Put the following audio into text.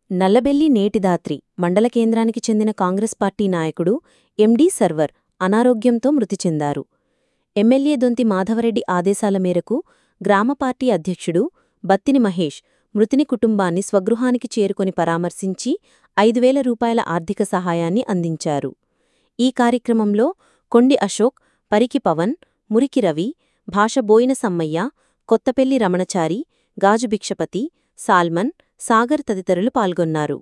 నల్లబెల్లి నేటిదాత్రి మండల కేంద్రానికి చెందిన కాంగ్రెస్ పార్టీ నాయకుడు ఎండీ సర్వర్ అనారోగ్యంతో మృతి చెందారు ఎమ్మెల్యే దొంతి మాధవరెడ్డి ఆదేశాల మేరకు గ్రామ పార్టీ అధ్యక్షుడు బత్తిని మహేష్ మృతిని కుటుంబాన్ని స్వగృహానికి చేరుకొని పరామర్శించి ఐదు వేల రూపాయల ఆర్థిక సహాయాన్ని అందించారు ఈ కార్యక్రమంలో కొండి అశోక్ పరికి పవన్ మురికి రవి భాష బోయిన సమ్మయ్య కొత్తపెల్లి రమణచారి గాజు భిక్షపతి సాల్మన్ సాగర్ తదితరులు పాల్గొన్నారు